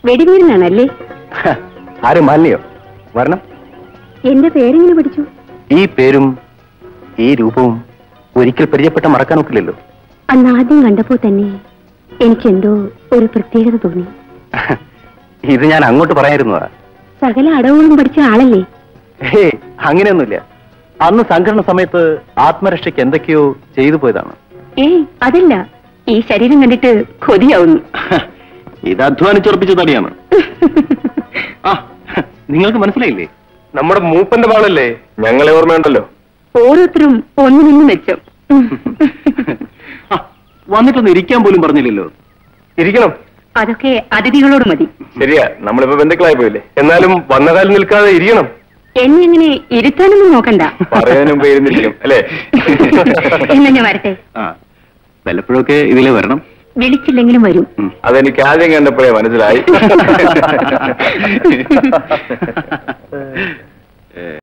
വെടിവീരനാണല്ലേ ആര് മാലിന്യോ വരണം എന്റെ പേരെങ്ങനെ പഠിച്ചു ഈ പേരും ഈ രൂപവും ഒരിക്കൽ പരിചയപ്പെട്ട മറക്കാൻ ഒക്കില്ലല്ലോ അന്ന് ആദ്യം കണ്ടപ്പോ തന്നെ എനിക്കെന്തോ ഒരു പ്രത്യേകത തോന്നി ഇത് ഞാൻ അങ്ങോട്ട് പറയായിരുന്നതാ സകല അടവുകളും പഠിച്ച ആളല്ലേ ഹേ അങ്ങനെയൊന്നുമില്ല അന്ന് സംഘടന സമയത്ത് ആത്മരക്ഷയ്ക്ക് എന്തൊക്കെയോ ചെയ്തു പോയതാണ് ഏയ് അതല്ല ഈ ശരീരം കണ്ടിട്ട് കൊതിയാവുന്നു ഇത് അധ്വാനിച്ചുറപ്പിച്ച തടിയാണ് ആ നിങ്ങൾക്ക് മനസ്സിലായില്ലേ നമ്മുടെ മൂപ്പന്റെ പാളല്ലേ ഞങ്ങളെ ഓർമ്മയുണ്ടല്ലോ ഓരോരുത്തരും ഒന്നിനൊന്ന് മെച്ചം ആ, വന്നിട്ടൊന്ന് ഇരിക്കാൻ പോലും പറഞ്ഞില്ലല്ലോ ഇരിക്കണം അതൊക്കെ അതിഥികളോട് മതി ശരിയാ നമ്മളിപ്പോ ബന്ധുക്കളായി പോയില്ലേ എന്നാലും വന്ന കാലം നിൽക്കാതെ ഇരിക്കണം എന്നെ അങ്ങനെ ഇരുത്താനൊന്നും നോക്കണ്ട പറയാനും പേരുന്നിരിക്കും അല്ലേ എന്നാ ഞാൻ വരട്ടെ ആ വല്ലപ്പോഴൊക്കെ ഇതിലേ വരണം വിളിച്ചില്ലെങ്കിലും വരും ഉം. അതെനിക്ക് ആദ്യം കണ്ടപ്പോഴേ മനസ്സിലായി